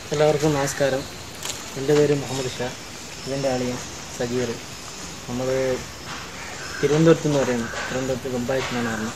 എല്ലാവർക്കും നമസ്കാരം എൻ്റെ പേര് മുഹമ്മദ് ഷാ ഇതെൻ്റെ ആളിയൻ സജീർ നമ്മൾ തിരുവനന്തപുരത്ത് നിന്ന് പറയുന്നത് തിരുവനന്തപുരത്ത് കുമ്പായത്ത് നിന്നാണ് പറഞ്ഞത്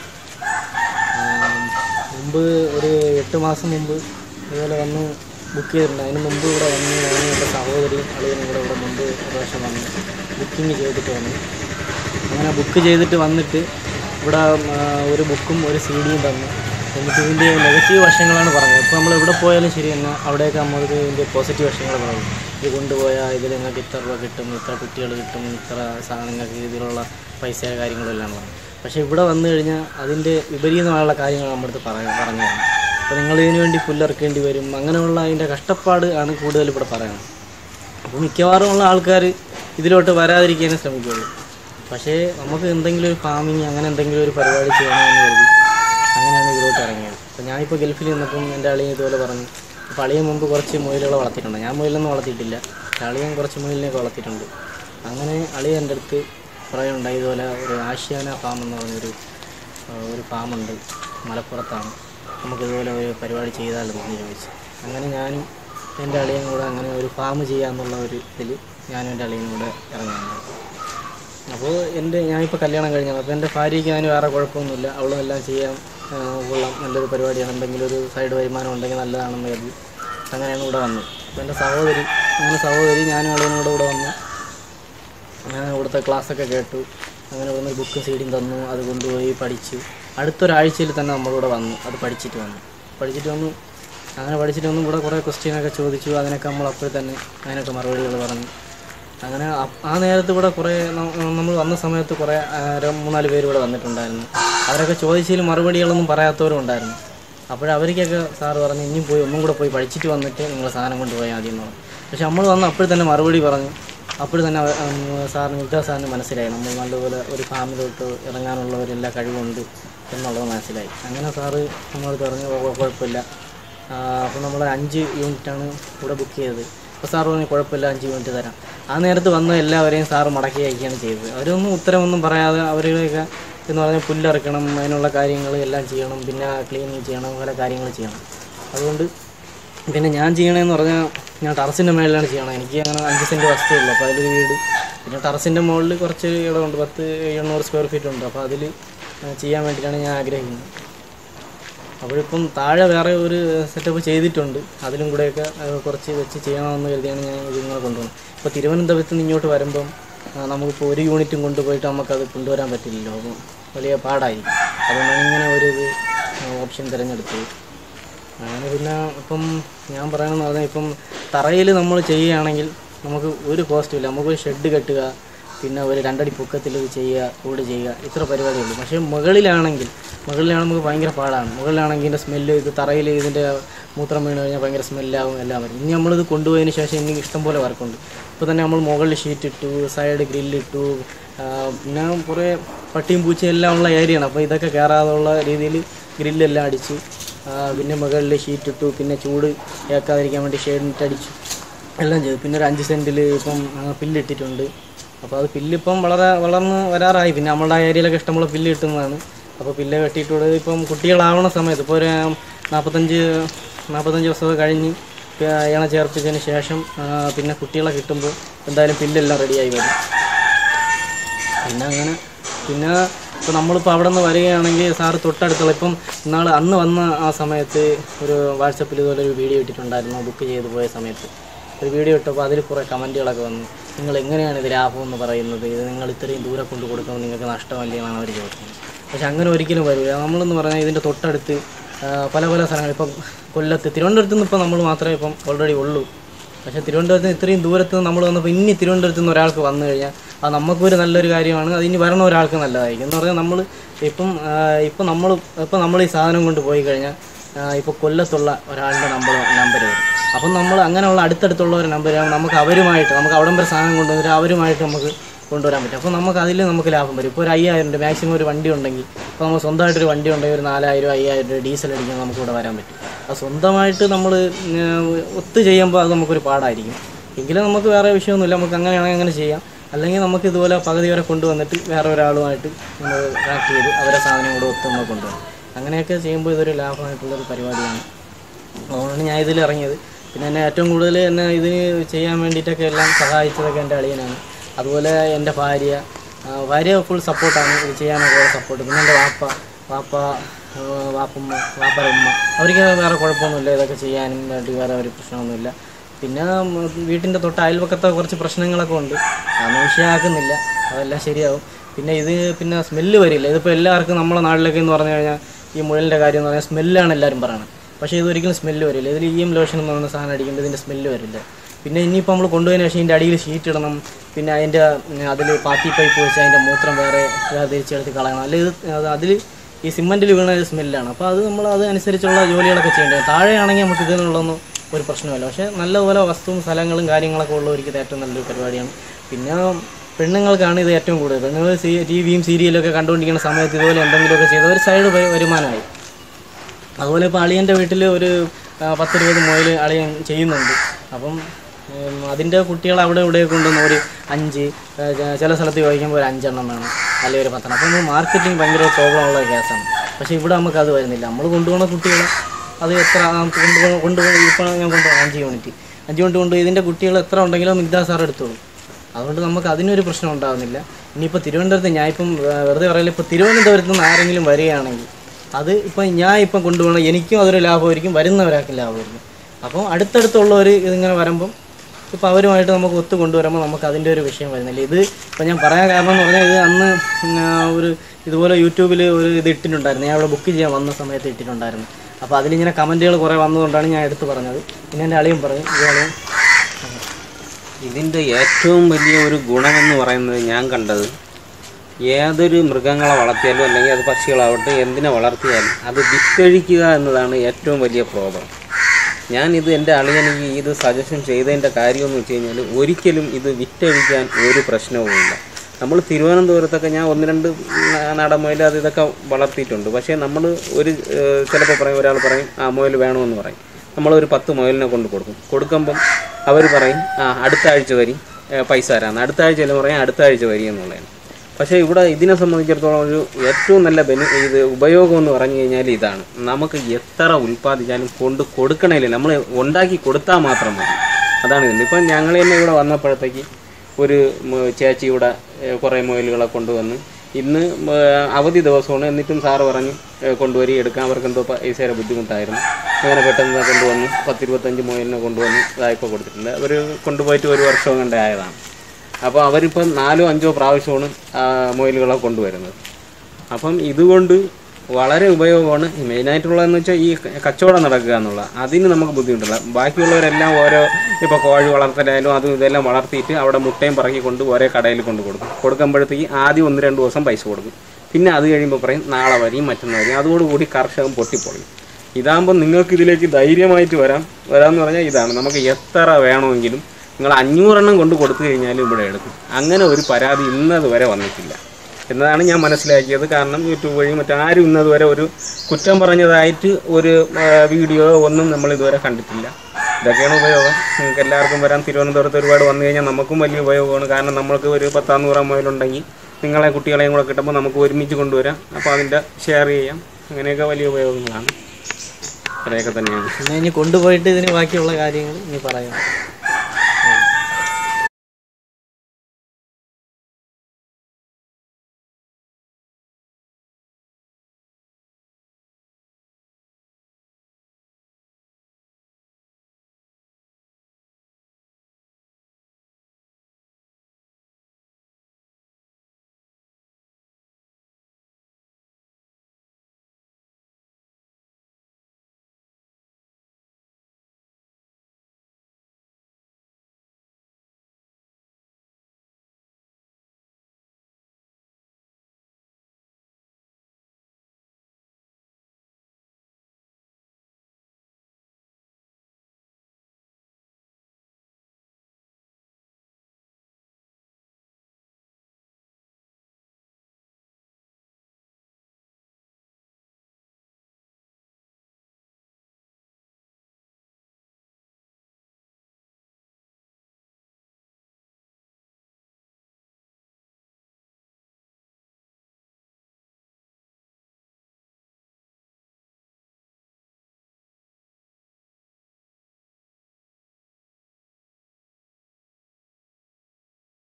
ആം, മുമ്പ് ഒരു എട്ട് മാസം മുമ്പ് ഇതുപോലെ വന്ന് ബുക്ക് ചെയ്തിട്ടുണ്ട് അതിന് മുമ്പ് ഇവിടെ വന്ന് ഞാനും എൻ്റെ സഹോദരിയും അളിയനും കൂടെ ഇവിടെ മുമ്പ് ഒരു പ്രാവശ്യം വന്ന് ബുക്കിംഗ് ചെയ്തിട്ട് വന്നു അങ്ങനെ ബുക്ക് ചെയ്തിട്ട് വന്നിട്ട് ഇവിടെ ആ, ഒരു ബുക്കും ഒരു സി ഡിയും തന്നു എന്നിട്ട് ഇതിൻ്റെ നെഗറ്റീവ് വശങ്ങളാണ് പറഞ്ഞത് ഇപ്പോൾ നമ്മൾ എവിടെ പോയാലും ശരി തന്നെ അവിടെയൊക്കെ നമ്മൾക്ക് ഇതിൻ്റെ പോസിറ്റീവ് വശങ്ങൾ പറയും ഇത് കൊണ്ടുപോയാൽ ഇതിൽ നിങ്ങൾക്ക് ഇത്ര രൂപ കിട്ടും ഇത്ര കുട്ടികൾ കിട്ടും ഇത്ര സാധനങ്ങൾക്ക് ഇതിലുള്ള പൈസ കാര്യങ്ങളെല്ലാം പറഞ്ഞു പക്ഷേ ഇവിടെ വന്നു കഴിഞ്ഞാൽ അതിൻ്റെ വിപരീതമായുള്ള കാര്യങ്ങൾ നമ്മുടെ അടുത്ത് പറയാൻ പറഞ്ഞു തരണം അപ്പോൾ നിങ്ങൾ ഇതിനു വേണ്ടി പുല്ലിറക്കേണ്ടി വരും അങ്ങനെയുള്ള അതിൻ്റെ കഷ്ടപ്പാട് ആണ് കൂടുതൽ ഇവിടെ പറയുന്നത് അപ്പോൾ മിക്കവാറും ഉള്ള ആൾക്കാർ ഇതിലോട്ട് വരാതിരിക്കാനേ ശ്രമിക്കുള്ളൂ പക്ഷേ നമുക്ക് എന്തെങ്കിലും ഒരു ഫാമിങ് അങ്ങനെ എന്തെങ്കിലും ഒരു പരിപാടി ചെയ്യണമെന്ന് കരുതി അങ്ങനെയാണ് ഇതിലോട്ട് ഇറങ്ങിയത് അപ്പോൾ ഞാനിപ്പോൾ ഗൾഫിൽ നിന്നപ്പം എൻ്റെ അളിയൻ ഇതുപോലെ പറഞ്ഞു അപ്പോൾ അളിയൻ മുമ്പ് കുറച്ച് മുയലുകളെ വളർത്തിയിട്ടുണ്ട് ഞാൻ മുയലൊന്നും വളർത്തിയിട്ടില്ല പക്ഷേ അളിയൻ കുറച്ച് മുയലിനെയൊക്കെ വളർത്തിയിട്ടുണ്ട് അങ്ങനെ അളിയൻ എൻ്റെ അടുത്ത് പറയുന്നുണ്ടായി ഇതുപോലെ ഒരു ആഷ്യാന ഫാം എന്ന് പറഞ്ഞൊരു ആ, ഒരു ഫാമുണ്ട് മലപ്പുറത്താണ് നമുക്കിതുപോലെ ഒരു പരിപാടി ചെയ്താലെന്ന് എന്ന് ചോദിച്ചു അങ്ങനെ ഞാനും എൻ്റെ അളിയനും കൂടെ അങ്ങനെ ഒരു ഫാം ചെയ്യാമെന്നുള്ള ഒരു ഇതിൽ ഞാനും എൻ്റെ അളിയനും കൂടെ ഇറങ്ങിയിട്ടുണ്ട് അപ്പോൾ എൻ്റെ ഞാനിപ്പോൾ കല്യാണം കഴിഞ്ഞാണ് അപ്പോൾ എൻ്റെ ഭാര്യയ്ക്ക് അതിന് വേറെ കുഴപ്പമൊന്നുമില്ല അവളും എല്ലാം ചെയ്യാൻ ആ, കൊള്ളാം നല്ലൊരു പരിപാടിയാണ് എന്തെങ്കിലും ഒരു സൈഡ് വരുമാനം ഉണ്ടെങ്കിൽ നല്ലതാണെന്ന് കരുതി അങ്ങനെയാണ് ഇവിടെ വന്നത് അപ്പോൾ എൻ്റെ സഹോദരി അങ്ങനെ സഹോദരി ഞാനും അളിയനും കൂടെ ഇവിടെ വന്നു ഞാൻ ഇവിടുത്തെ ക്ലാസ്സൊക്കെ കേട്ടു അങ്ങനെ ഇവിടുന്ന് ബുക്കും സീഡിയും തന്നു അത് കൊണ്ടുപോയി പഠിച്ചു അടുത്തൊരാഴ്ചയിൽ തന്നെ നമ്മളിവിടെ വന്നു അത് പഠിച്ചിട്ട് വന്നു പഠിച്ചിട്ട് വന്നു അങ്ങനെ പഠിച്ചിട്ട് വന്നു ഇവിടെ കുറേ ക്വസ്റ്റ്യനൊക്കെ ചോദിച്ചു അതിനൊക്കെ നമ്മൾ അപ്പോൾ തന്നെ അതിനൊക്കെ മറുപടികൾ പറഞ്ഞു അങ്ങനെ അ- ആ നേരത്ത് ഇവിടെ കുറേ ന- നമ്മൾ വന്ന സമയത്ത് കുറേ ആ, ഒരു മൂന്നാല് പേര് ഇവിടെ വന്നിട്ടുണ്ടായിരുന്നു അവരൊക്കെ ചോദിച്ചതിൽ മറുപടികളൊന്നും പറയാത്തവരും ഉണ്ടായിരുന്നു അപ്പോഴവർക്കൊക്കെ സാറ് പറഞ്ഞു ഇനിയും പോയി ഒന്നും കൂടെ പോയി പഠിച്ചിട്ട് വന്നിട്ട് നിങ്ങൾ സാധനം കൊണ്ടുപോയാൽ മതി എന്ന് പറഞ്ഞു പക്ഷെ നമ്മൾ വന്ന് അപ്പോൾ തന്നെ മറുപടി പറഞ്ഞു അപ്പോൾ തന്നെ അവ- ഉം, സാറിന് മിക്ക സാറിന് മനസ്സിലായി നമ്മൾ നല്ലപോലെ ഒരു ഫാമിലോട്ട് ഇറങ്ങാനുള്ള ഒരു എല്ലാ കഴിവുണ്ട് എന്നുള്ളത് മനസ്സിലായി അങ്ങനെ സാറ് നമ്മളോട് പറഞ്ഞു "ഓ, കുഴപ്പമില്ല അപ്പോൾ നമ്മൾ അഞ്ച് യൂണിറ്റാണ് ഇവിടെ ബുക്ക് ചെയ്തത് അപ്പോൾ സാർ പറഞ്ഞു കുഴപ്പമില്ല അഞ്ച് യൂണിറ്റ് തരാം ആ നേരത്ത് വന്ന എല്ലാവരെയും സാറ് മടക്കി അയക്കുകയാണ് ചെയ്തത് അവരൊന്നും ഉത്തരവൊന്നും പറയാതെ അവരുടെയൊക്കെ എന്ന് പറഞ്ഞാൽ പുല്ലിറക്കണം അതിനുള്ള കാര്യങ്ങൾ എല്ലാം ചെയ്യണം പിന്നെ ക്ലീനിങ് ചെയ്യണം പല കാര്യങ്ങൾ ചെയ്യണം അതുകൊണ്ട് പിന്നെ ഞാൻ ചെയ്യണമെന്ന് പറഞ്ഞാൽ ഞാൻ ടെറസിൻ്റെ മേളിലാണ് ചെയ്യണം എനിക്ക് അങ്ങനെ അഞ്ച് സെൻറ്റ് വസ്തുവുള്ളൂ അപ്പോൾ അതിലൊരു വീട് പിന്നെ ടെറസിൻ്റെ മുകളിൽ കുറച്ച് ഇടമുണ്ട് പത്ത് എണ്ണൂറ് സ്ക്വയർ ഫീറ്റ് ഉണ്ട് അപ്പോൾ അതിൽ ചെയ്യാൻ വേണ്ടിയിട്ടാണ് ഞാൻ ആഗ്രഹിക്കുന്നത് അപ്പോഴിപ്പം താഴെ വേറെ ഒരു സെറ്റപ്പ് ചെയ്തിട്ടുണ്ട് അതിലും കൂടെയൊക്കെ അത് കുറച്ച് വെച്ച് ചെയ്യണമെന്ന് കരുതിയാണ് ഞാൻ ഇതിങ്ങനെ കൊണ്ടുവന്നത് ഇപ്പോൾ തിരുവനന്തപുരത്ത് നിന്ന് ഇങ്ങോട്ട് വരുമ്പം ആ, നമുക്കിപ്പോൾ ഒരു യൂണിറ്റും കൊണ്ടുപോയിട്ട് നമുക്കത് കൊണ്ടുവരാൻ പറ്റില്ലല്ലോ അപ്പം വലിയ പാടായിരിക്കും അതുകൊണ്ടാണ് ഇങ്ങനെ ഒരു ഇത് ഓപ്ഷൻ തിരഞ്ഞെടുത്തത് അങ്ങനെ പിന്നെ ഇപ്പം ഞാൻ പറയണമെന്ന് പറഞ്ഞാൽ ഇപ്പം തറയിൽ നമ്മൾ ചെയ്യുകയാണെങ്കിൽ നമുക്ക് ഒരു കോസ്റ്റും ഇല്ല നമുക്കൊരു ഷെഡ് കെട്ടുക പിന്നെ ഒരു രണ്ടടി പൊക്കത്തിൽ ഇത് ചെയ്യുക കൂട് ചെയ്യുക ഇത്ര പരിപാടിയുള്ളൂ പക്ഷേ മുകളിലാണെങ്കിൽ മുകളിലാണെങ്കിൽ നമുക്ക് ഭയങ്കര പാടാണ് മുകളിലാണെങ്കിൽ ഇതിൻ്റെ സ്മെല്ല് ഇത് തറയിൽ ഇതിൻ്റെ മൂത്രം വീണ് കഴിഞ്ഞാൽ ഭയങ്കര സ്മെല്ലാവും എല്ലാം വരും ഇനി നമ്മളിത് കൊണ്ടുപോയതിന് ശേഷം ഇനി ഇഷ്ടംപോലെ വർക്കുണ്ട് ഇപ്പോൾ തന്നെ നമ്മൾ മുകളിൽ ഷീറ്റ് ഇട്ടു സൈഡ് ഗ്രില്ലിട്ടു പിന്നെ കുറേ പട്ടിയും പൂച്ചയും എല്ലാം ഉള്ള ഏരിയയാണ് അപ്പോൾ ഇതൊക്കെ കയറാതുള്ള രീതിയിൽ ഗ്രില്ലെല്ലാം അടിച്ചു ആ, പിന്നെ മുകളിൽ ഷീറ്റ് ഇട്ടു പിന്നെ ചൂട് ഏക്കാതിരിക്കാൻ വേണ്ടി ഷെയ്ഡിട്ട് അടിച്ചു എല്ലാം ചെയ്തു പിന്നെ ഒരു അഞ്ച് സെൻറ്റിൽ ഇപ്പം ആ, പില്ലിട്ടിട്ടുണ്ട് അപ്പോൾ അത് പില്ലിപ്പം വളരെ വളർന്ന് വരാറായി പിന്നെ നമ്മളുടെ ആ ഏരിയയിലൊക്കെ ഇഷ്ടമുള്ള പില്ല് കിട്ടുന്നതാണ് അപ്പോൾ പില്ല് വെട്ടിയിട്ടുള്ളത് ഇപ്പം കുട്ടികളാവണ സമയത്ത് ഇപ്പോൾ ഒരു നാൽപ്പത്തഞ്ച് നാൽപ്പത്തഞ്ച് ദിവസമൊക്കെ കഴിഞ്ഞ് പ- ഇണ ചേർപ്പിച്ചതിന് ശേഷം ആ, പിന്നെ കുട്ടികളെ കിട്ടുമ്പോൾ എന്തായാലും പില്ലെല്ലാം റെഡിയായി വരും പിന്നെ അങ്ങനെ പിന്നെ ഇപ്പോൾ നമ്മളിപ്പോൾ അവിടെ നിന്ന് വരികയാണെങ്കിൽ സാറ് തൊട്ടടുത്തുള്ള ഇപ്പം ഇന്നാൾ അന്ന് വന്ന ആ സമയത്ത് ഒരു വാട്സപ്പിൽ ഇതുപോലെ ഒരു വീഡിയോ ഇട്ടിട്ടുണ്ടായിരുന്നു ബുക്ക് ചെയ്ത് പോയ സമയത്ത് ഒരു വീഡിയോ ഇട്ടപ്പോൾ അതിൽ കുറേ കമൻറ്റുകളൊക്കെ വന്നു നിങ്ങൾ എങ്ങനെയാണ് ഇത് ലാഭം എന്ന് പറയുന്നത് ഇത് നിങ്ങൾ ഇത്രയും ദൂരെ കൊണ്ട് കൊടുക്കുമ്പോൾ നിങ്ങൾക്ക് നഷ്ടമല്ലേ എന്നാണ് അവർ ചോദിക്കുന്നത് പക്ഷെ അങ്ങനെ ഒരിക്കലും വരില്ല നമ്മളെന്ന് പറഞ്ഞാൽ ഇതിൻ്റെ തൊട്ടടുത്ത് ആ, പല പല സ്ഥലങ്ങൾ ഇപ്പം കൊല്ലത്ത് തിരുവനന്തപുരത്ത് നിന്ന് ഇപ്പം നമ്മൾ മാത്രമേ ഇപ്പം ഓൾറെഡി ഉള്ളൂ പക്ഷേ തിരുവനന്തപുരത്ത് നിന്ന് ഇത്രയും ദൂരത്ത് നിന്ന് നമ്മൾ വന്നപ്പോൾ ഇനി തിരുവനന്തപുരത്ത് നിന്ന് ഒരാൾക്ക് വന്നു കഴിഞ്ഞാൽ അത് നമുക്കൊരു നല്ലൊരു കാര്യമാണ് അത് ഇനി വരണ ഒരാൾക്ക് നല്ലതായിരിക്കും എന്ന് പറഞ്ഞാൽ നമ്മൾ ഇപ്പം ആ, ഇപ്പം നമ്മൾ ഇപ്പം നമ്മൾ ഈ സാധനം കൊണ്ട് പോയി കഴിഞ്ഞാൽ ഇപ്പോൾ കൊല്ലത്തുള്ള ഒരാളുടെ നമ്പർ നമ്പർ വരും അപ്പം നമ്മൾ അങ്ങനെയുള്ള അടുത്തടുത്തുള്ള ഒരു നമ്പർ നമുക്ക് അവരുമായിട്ട് നമുക്ക് അവിടം വരെ സാധനം കൊണ്ടുവന്നിട്ട് അവരുമായിട്ട് നമുക്ക് കൊണ്ടുവരാൻ പറ്റും അപ്പോൾ നമുക്ക് അതിൽ നമുക്ക് ലാഭം വരും ഇപ്പോൾ ഒരു അയ്യായിരം രൂപ മാക്സിമം ഒരു വണ്ടി ഉണ്ടെങ്കിൽ ഇപ്പോൾ നമ്മൾ സ്വന്തമായിട്ടൊരു വണ്ടി ഉണ്ടെങ്കിൽ ഒരു നാലായിരം അയ്യായിരം രൂപ ഡീസൽ അടിക്കാൻ നമുക്ക് ഇവിടെ വരാൻ പറ്റും അത് സ്വന്തമായിട്ട് നമ്മൾ ഒത്തു ചെയ്യുമ്പോൾ അത് നമുക്കൊരു പാടായിരിക്കും എങ്കിലും നമുക്ക് വേറെ വിഷയമൊന്നുമില്ല നമുക്ക് അങ്ങനെയാണെങ്കിൽ അങ്ങനെ ചെയ്യാം അല്ലെങ്കിൽ നമുക്ക് ഇതുപോലെ പകുതി വരെ കൊണ്ടുവന്നിട്ട് വേറെ ഒരാളുമായിട്ട് നമ്മൾ കണക്ട് ചെയ്ത് അവരെ സാധനം കൂടെ ഒത്ത് നമ്മൾ കൊണ്ടുവരും അങ്ങനെയൊക്കെ ചെയ്യുമ്പോൾ ഇതൊരു ലാഭമായിട്ടുള്ളൊരു പരിപാടിയാണ് അതുകൊണ്ടാണ് ഞാൻ ഇതിൽ ഇറങ്ങിയത് പിന്നെ എന്നെ ഏറ്റവും കൂടുതൽ എന്നെ ഇതിന് ചെയ്യാൻ വേണ്ടിയിട്ടൊക്കെ എല്ലാം സഹായിച്ചതൊക്കെ എൻ്റെ അളിയനാണ് അതുപോലെ എൻ്റെ ഭാര്യ ആ, ഭാര്യ ഫുൾ സപ്പോർട്ടാണ് ഇത് ചെയ്യാനൊക്കെ സപ്പോർട്ട് പിന്നെ എൻ്റെ വാപ്പ വാപ്പ ആ, വാപ്പുമ്മ വാപ്പയുടെ ഉമ്മ അവർക്ക് വേറെ കുഴപ്പമൊന്നുമില്ല ഇതൊക്കെ ചെയ്യാനും വേണ്ടി വേറെ ഒരു പ്രശ്നമൊന്നുമില്ല പിന്നെ ഉം, വീട്ടിൻ്റെ തൊട്ട് അയൽവക്കത്തെ കുറച്ച് പ്രശ്നങ്ങളൊക്കെ ഉണ്ട് അതൊന്നും വിഷയമാക്കുന്നില്ല അതെല്ലാം ശരിയാവും പിന്നെ ഇത് പിന്നെ സ്മെല്ല് വരില്ല ഇതിപ്പോൾ എല്ലാവർക്കും നമ്മളെ നാട്ടിലൊക്കെ എന്ന് പറഞ്ഞു കഴിഞ്ഞാൽ ഈ മുഴലിൻ്റെ കാര്യം എന്ന് പറഞ്ഞാൽ സ്മെല്ലാണ് എല്ലാവരും പറയുന്നത് പക്ഷേ ഇതൊരിക്കലും സ്മെല്ല് വരില്ല ഇതിൽ ഇഎം ലോഷൻ എന്ന് പറയുന്ന സാധനം അടിക്കുമ്പോൾ ഇതിൻ്റെ സ്മെല്ല് വരില്ല പിന്നെ ഇനിയിപ്പോൾ നമ്മൾ കൊണ്ടുപോയതിന് ശേഷം ഇതിൻ്റെ അടിയിൽ ഷീറ്റ് ഇടണം പിന്നെ അതിൻ്റെ അതിൽ പാത്തി പൈപ്പ് വെച്ച് അതിൻ്റെ മൂത്രം വേറെ തിരിച്ചെടുത്ത് കളയണം അല്ലെങ്കിൽ ഇത് അതിൽ ഈ സിമെൻറ്റിൽ വീണ ഒരു സ്മെല്ലാണ് അപ്പോൾ അത് നമ്മൾ അത് അനുസരിച്ചുള്ള ജോലികളൊക്കെ ചെയ്യേണ്ടത് താഴെയാണെങ്കിൽ നമുക്ക് ഇതിനുള്ളൊന്നും ഒരു പ്രശ്നമല്ല പക്ഷേ നല്ലപോലെ വസ്തുവും സ്ഥലങ്ങളും കാര്യങ്ങളൊക്കെ ഉള്ളവർക്ക് ഇത് ഏറ്റവും നല്ലൊരു പരിപാടിയാണ് പിന്നെ പെണ്ണുങ്ങൾക്കാണ് ഇത് ഏറ്റവും കൂടുതൽ പെണ്ണുങ്ങൾ സീ ടി വിയും സീരിയലൊക്കെ കണ്ടുകൊണ്ടിരിക്കുന്ന സമയത്ത് ഇതുപോലെ എന്തെങ്കിലുമൊക്കെ ചെയ്ത് ഒരു സൈഡ് വരുമാനമായി അതുപോലെ ഇപ്പോൾ അളിയൻ്റെ വീട്ടിൽ ഒരു ആ, പത്തിരുപത് മുതൽ അളിയൻ ചെയ്യുന്നുണ്ട് അപ്പം ഉം, അതിൻ്റെ കുട്ടികൾ അവിടെ ഇവിടെ കൊണ്ടുവന്ന് ഒരു അഞ്ച് ആ, ച- ചില സ്ഥലത്ത് ചോദിക്കുമ്പോൾ ഒരു അഞ്ചെണ്ണം വേണം അല്ലെങ്കിൽ ഒരു പത്തെണ്ണം അപ്പം മാർക്കറ്റിംഗ് ഭയങ്കര പ്രോബ്ലം ഉള്ള കേസാണ് പക്ഷേ ഇവിടെ നമുക്ക് അത് വരുന്നില്ല നമ്മൾ കൊണ്ടുപോകുന്ന കുട്ടികൾ അത് എത്ര കൊണ്ടുപോകുന്ന കൊണ്ടുപോയി ഇപ്പോൾ ഞാൻ കൊണ്ടുപോകാം അഞ്ച് യൂണിറ്റ് അഞ്ച് യൂണിറ്റ് കൊണ്ട് ഇതിൻ്റെ കുട്ടികൾ എത്ര ഉണ്ടെങ്കിലും മിഗ്ദാ സാർ എടുത്തോളും അതുകൊണ്ട് നമുക്ക് അതിനൊരു പ്രശ്നം ഉണ്ടാകുന്നില്ല ഇനിയിപ്പോൾ തിരുവനന്തപുരത്ത് ഞാൻ ഇപ്പം വേ- വെറുതെ പറയില്ല ഇപ്പോൾ തിരുവനന്തപുരത്ത് നിന്ന് ആരെങ്കിലും വരികയാണെങ്കിൽ അത് ഇപ്പം ഞാൻ ഇപ്പം കൊണ്ടുപോകണം എനിക്കും അതൊരു ലാഭമായിരിക്കും വരുന്നവരാർക്കും ലാഭമായിരിക്കും അപ്പോൾ അടുത്തടുത്തുള്ളവർ ഇതിങ്ങനെ വരുമ്പം ഇപ്പോൾ അവരുമായിട്ട് നമുക്ക് ഒത്തു കൊണ്ടുവരുമ്പോൾ നമുക്ക് അതിൻ്റെ ഒരു വിഷയം വരുന്നില്ല ഇത് ഇപ്പം ഞാൻ പറയാൻ കാരണം എന്ന് പറഞ്ഞാൽ ഇത് അന്ന് ഉം, ആ, ഒരു ഇതുപോലെ യൂട്യൂബിൽ ഒരു ഇത് ഇട്ടിട്ടുണ്ടായിരുന്നു ഞാൻ അവിടെ ബുക്ക് ചെയ്യാൻ വന്ന സമയത്ത് ഇട്ടിട്ടുണ്ടായിരുന്നു അപ്പോൾ അതിലിങ്ങനെ കമൻറ്റുകൾ കുറേ വന്നതുകൊണ്ടാണ് ഞാൻ എടുത്ത് പറഞ്ഞത് പിന്നെ എൻ്റെ അളിയും പറഞ്ഞു ഇയാളും ഇതിൻ്റെ ഏറ്റവും വലിയ ഒരു ഗുണമെന്ന് പറയുന്നത് ഞാൻ കണ്ടത് ഏതൊരു മൃഗങ്ങളെ വളർത്തിയാലും അല്ലെങ്കിൽ അത് പക്ഷികളാവട്ടെ എന്തിനെ വളർത്തിയാലും അത് വിറ്റഴിക്കുക എന്നതാണ് ഏറ്റവും വലിയ പ്രോബ്ലം ഞാൻ ഇത് എൻ്റെ അളിയനെനിക്ക് ഇത് സജഷൻ ചെയ്തതിൻ്റെ കാര്യമെന്ന് വെച്ച് കഴിഞ്ഞാൽ ഒരിക്കലും ഇത് വിറ്റഴിക്കാൻ ഒരു പ്രശ്നവുമില്ല നമ്മൾ തിരുവനന്തപുരത്തൊക്കെ ഞാൻ ഒന്ന് രണ്ട് ന- നാടൻ മുയൽ അത് ഇതൊക്കെ വളർത്തിയിട്ടുണ്ട് പക്ഷേ നമ്മൾ ഒരു ചിലപ്പോൾ പറയും ഒരാൾ പറയും ആ മുയൽ വേണമെന്ന് പറയും നമ്മളൊരു പത്ത് മുയലിനെ കൊണ്ട് കൊടുക്കും കൊടുക്കുമ്പം അവർ പറയും ആ അടുത്ത ആഴ്ച വരി ഏ, പൈസ തരാമെന്ന് അടുത്ത ആഴ്ച എല്ലാം പറയും അടുത്ത ആഴ്ച വരി എന്നുള്ളതാണ് പക്ഷേ ഇവിടെ ഇതിനെ സംബന്ധിച്ചിടത്തോളം ഒരു ഏറ്റവും നല്ല ബെനി ഇത് ഉപയോഗം എന്ന് പറഞ്ഞു കഴിഞ്ഞാൽ ഇതാണ് നമുക്ക് എത്ര ഉൽപ്പാദിച്ചാലും കൊണ്ട് കൊടുക്കണേലില്ല നമ്മൾ ഉണ്ടാക്കി കൊടുത്താൽ മാത്രം മതി അതാണ് ഇതിൻ്റെ ഇപ്പം ഞങ്ങൾ തന്നെ ഇവിടെ വന്നപ്പോഴത്തേക്ക് ഒരു മ- ചേച്ചി ഇവിടെ ഏഹ്, കുറേ മുയലുകളെ കൊണ്ടുവന്ന് ഇന്ന് മ- അവധി ദിവസമാണ് എന്നിട്ടും സാറ് പറഞ്ഞു ഏഹ്, കൊണ്ടുവരി എടുക്കാൻ അവർക്ക് എന്തോ പൈസയുടെ ബുദ്ധിമുട്ടായിരുന്നു അങ്ങനെ പെട്ടെന്ന് കൊണ്ടുവന്ന് പത്തിരുപത്തഞ്ച് മുയലിനെ കൊണ്ടുവന്ന് ഇതായിപ്പോൾ കൊടുത്തിട്ടുണ്ട് അവർ കൊണ്ടുപോയിട്ട് ഒരു വർഷം കണ്ടേ ആയതാണ് അപ്പോൾ അവരിപ്പം നാലോ അഞ്ചോ പ്രാവശ്യമാണ് ആ, മുയലുകളെ കൊണ്ടുവരുന്നത് അപ്പം ഇതുകൊണ്ട് വളരെ ഉപയോഗമാണ് മെയിനായിട്ടുള്ളതെന്ന് വെച്ചാൽ ഈ കച്ചവടം നടക്കുക എന്നുള്ള അതിന് നമുക്ക് ബുദ്ധിമുട്ടില്ല ബാക്കിയുള്ളവരെല്ലാം ഓരോ ഇപ്പോൾ കോഴി വളർത്തലായാലും അതും ഇതെല്ലാം വളർത്തിയിട്ട് അവിടെ മുട്ടയും പറക്കി കൊണ്ട് ഓരോ കടയിൽ കൊണ്ട് കൊടുക്കും കൊടുക്കുമ്പോഴത്തേക്ക് ആദ്യം ഒന്ന് രണ്ട് ദിവസം പൈസ കൊടുക്കും പിന്നെ അത് കഴിയുമ്പോൾ പറയും നാളെ വരെയും മറ്റന്നാൾ വരെയും അതോടുകൂടി കർഷകൻ പൊട്ടിപ്പൊളിയും ഇതാകുമ്പോൾ നിങ്ങൾക്ക് ഇതിലേക്ക് ധൈര്യമായിട്ട് വരാം വരാമെന്ന് പറഞ്ഞാൽ ഇതാണ് നമുക്ക് എത്ര വേണമെങ്കിലും നിങ്ങൾ അഞ്ഞൂറെണ്ണം കൊണ്ട് കൊടുത്തു കഴിഞ്ഞാലും ഇവിടെ എടുക്കും അങ്ങനെ ഒരു പരാതി ഇന്നത് വരെ വന്നിട്ടില്ല എന്നതാണ് ഞാൻ മനസ്സിലാക്കിയത് കാരണം യൂട്യൂബ് വഴി മറ്റാരും ഇന്നത് വരെ ഒരു കുറ്റം പറഞ്ഞതായിട്ട് ഒരു ആ, വീഡിയോ ഒന്നും നമ്മൾ ഇതുവരെ കണ്ടിട്ടില്ല ഇതൊക്കെയാണ് ഉപയോഗം നിങ്ങൾക്ക് എല്ലാവർക്കും വരാൻ തിരുവനന്തപുരത്ത് ഒരുപാട് വന്നു കഴിഞ്ഞാൽ നമുക്കും വലിയ ഉപയോഗമാണ് കാരണം നമ്മൾക്ക് ഒരു പത്താം നൂറാം മുതലുണ്ടെങ്കിൽ നിങ്ങളെ കുട്ടികളെയും കൂടെ കിട്ടുമ്പോൾ നമുക്ക് ഒരുമിച്ച് കൊണ്ടുവരാം അപ്പോൾ അതിൻ്റെ ഷെയർ ചെയ്യാം അങ്ങനെയൊക്കെ വലിയ ഉപയോഗങ്ങളാണ് അത്രയൊക്കെ തന്നെയാണ് പിന്നെ ഇനി കൊണ്ടുപോയിട്ട് ഇതിന് ബാക്കിയുള്ള കാര്യങ്ങൾ ഇനി പറയാം